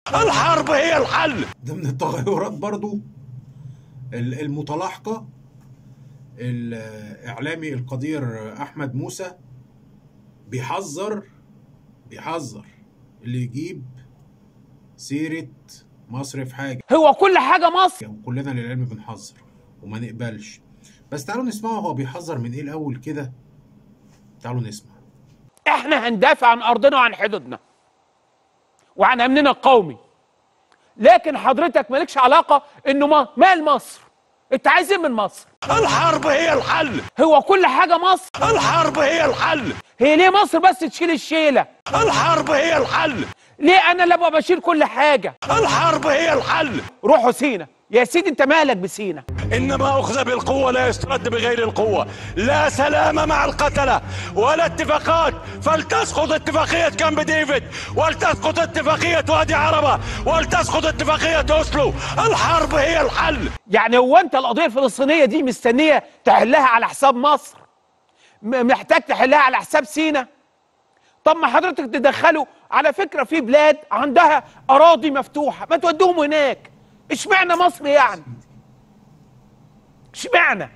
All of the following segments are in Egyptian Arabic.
الحرب هي الحل ضمن التغيرات برضو ال- المتلاحقة الإعلامي القدير أحمد موسى بيحذر بيحذر اللي يجيب سيرة مصر في حاجة هو كل حاجه مصر وكلنا للعلم بنحذر وما نقبلش بس تعالوا نسمعه هو بيحذر من ايه الأول كده تعالوا نسمع احنا هندافع عن ارضنا وعن حدودنا وعن امننا القومي لكن حضرتك مالكش علاقه انه ما مال مصر انت عايز ايه من مصر الحرب هي الحل هو كل حاجه مصر الحرب هي الحل هي ليه مصر بس تشيل الشيله الحرب هي الحل ليه انا اللي ابقى بشيل كل حاجه الحرب هي الحل روحوا سينا يا سيدي انت مالك بسينا إنما أخذ بالقوة لا يسترد بغير القوة لا سلام مع القتلة ولا اتفاقات فلتسقط اتفاقية كامب ديفيد ولتسقط اتفاقية وادي عربة ولتسقط اتفاقية أوسلو الحرب هي الحل يعني هو انت القضيه الفلسطينيه دي مستنيه تحلها على حساب مصر م- محتاج تحلها على حساب سينا طب ما حضرتك تدخلوا على فكره في بلاد عندها اراضي مفتوحه ما تودوهم هناك اشمعنى مصر يعني اشمعنى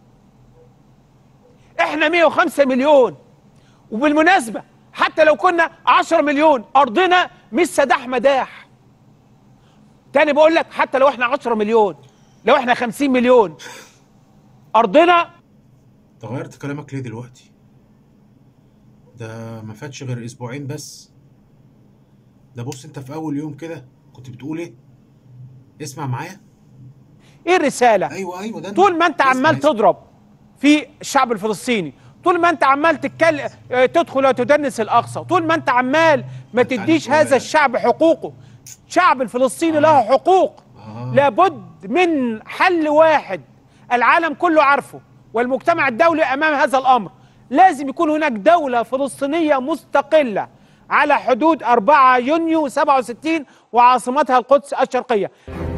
احنا 105 مليون وبالمناسبه حتى لو كنا 10 مليون ارضنا مش سداح مداح تاني بقول لك حتى لو احنا 10 مليون لو احنا 50 مليون ارضنا انت غيرت كلامك ليه دلوقتي ده ما فاتش غير اسبوعين بس ده بص انت في اول يوم كده كنت بتقول ايه اسمع معايا ايه الرساله ايوه ايوه ده طول ما انت اسمع، عمال اسمع. تضرب في الشعب الفلسطيني طول ما انت عمال تتكلم اه، تدخل وتدنس الاقصى طول ما انت عمال ما تديش عليك هذا ولا- الشعب حقوقه الشعب الفلسطيني له حقوق آه. لابد من حل واحد العالم كله عارفه والمجتمع الدولي امام هذا الامر لازم يكون هناك دولة فلسطينية مستقلة على حدود 4 يونيو 67 وعاصمتها القدس الشرقية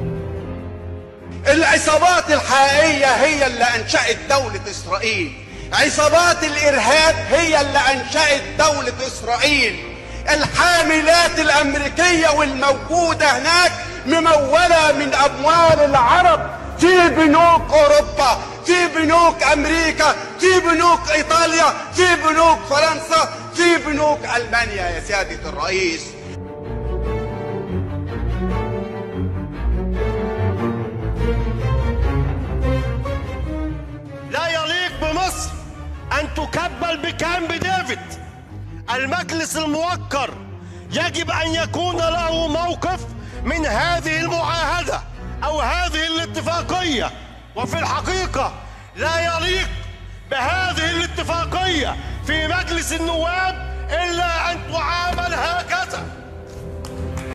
العصابات الحقيقية هي اللي أنشأت دولة إسرائيل عصابات الإرهاب هي اللي أنشأت دولة إسرائيل الحاملات الأمريكية والموجودة هناك ممولة من أموال العرب في بنوك أوروبا في بنوك أمريكا في بنوك إيطاليا في بنوك فرنسا في بنوك ألمانيا يا سيادة الرئيس لا يليق بمصر أن تكبل بكامب ديفيد المجلس الموقر يجب أن يكون له موقف من هذه المعاهدة أو هذه الاتفاقية وفي الحقيقة لا يليق بهذه الاتفاقية في مجلس النواب إلا